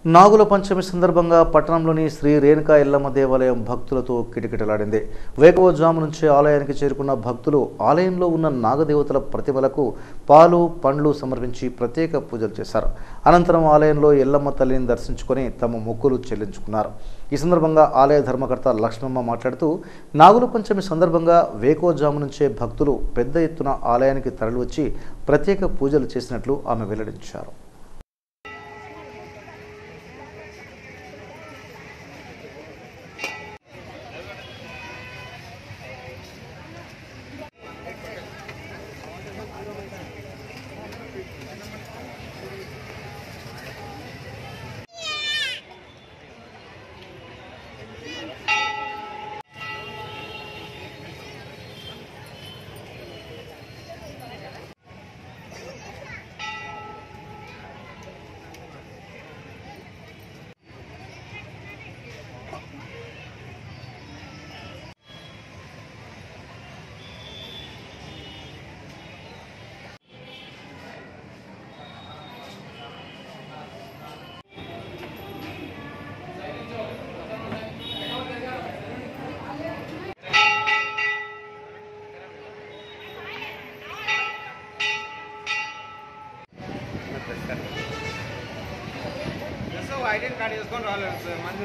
నాగుల పంచమి సందర్భంగా పట్టణంలోని శ్రీ రేణుకా ఎల్లమ్మ దేవాలయం భక్తులతో కిటకిటలాడింది వేకువజాము నుంచి ఆలయానికి చేరుకున్న భక్తులు ఆలయంలో ఉన్న నాగదేవతల ప్రతిమలకు పాలు పండ్లు సమర్పించి ప్రత్యేక పూజలు చేశారు అనంతరం ఆలయంలో ఎల్లమ్మ తల్లిని దర్శించుకొని తమ మొక్కులు చెల్లించుకున్నారు ఈ సందర్భంగా ఆలయ ధర్మకర్త లక్ష్మమ్మ మాట్లాడుతూ నాగుల పంచమి సందర్భంగా వేకోజాము నుంచే భక్తులు పెద్ద ఎత్తున ఆలయానికి తరలివచ్చి ప్రత్యేక పూజలు చేసినట్లు ఆమె వెల్లడించారు ఐడెంటి కార్డు వేసుకొని రాలేదు సార్ మంది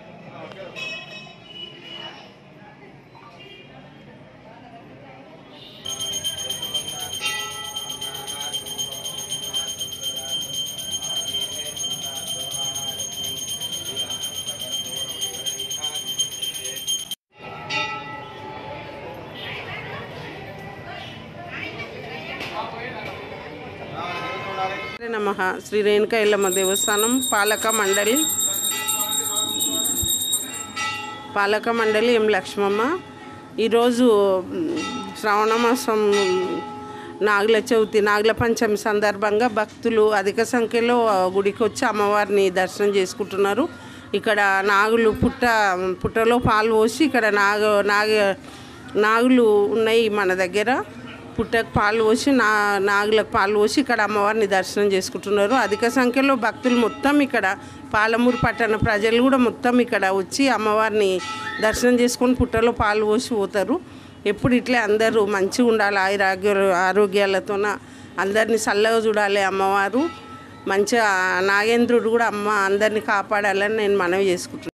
నమ శ్రీ రేణుక ఎల్లమ్మ దేవస్థానం పాలక మండలి పాలక మండలి ఎం లక్ష్మమ్మ ఈరోజు మ్, శ్రావణ మాసం నాగుల చవితి నాగుల పంచమి సందర్భంగా భక్తులు అధిక సంఖ్యలో ఆ, గుడికి వచ్చి అమ్మవారిని దర్శనం చేసుకుంటున్నారు ఇక్కడ నాగులు పుట్ట పుట్టలో పాలు పోసి ఇక్కడ నాగ నాగ నాగులు ఉన్నాయి మన దగ్గర పుట్టకు పాలు పోసి నా నాగులకు పాలు పోసి ఇక్కడ అమ్మవారిని దర్శనం చేసుకుంటున్నారు అధిక సంఖ్యలో భక్తులు మొత్తం ఇక్కడ పాలమూరు పట్టణ ప్రజలు కూడా మొత్తం ఇక్కడ వచ్చి అమ్మవారిని దర్శనం చేసుకొని పుట్టలో పాలు పోసి పోతారు ఎప్పుడు ఇట్లే అందరూ మంచిగా ఉండాలి ఆయురాగ్య ఆరోగ్యాలతోన అందరినీ చల్లగా చూడాలి అమ్మవారు మంచిగా నాగేంద్రుడు కూడా అమ్మ అందరినీ కాపాడాలని నేను మనవి చేసుకుంటున్నాను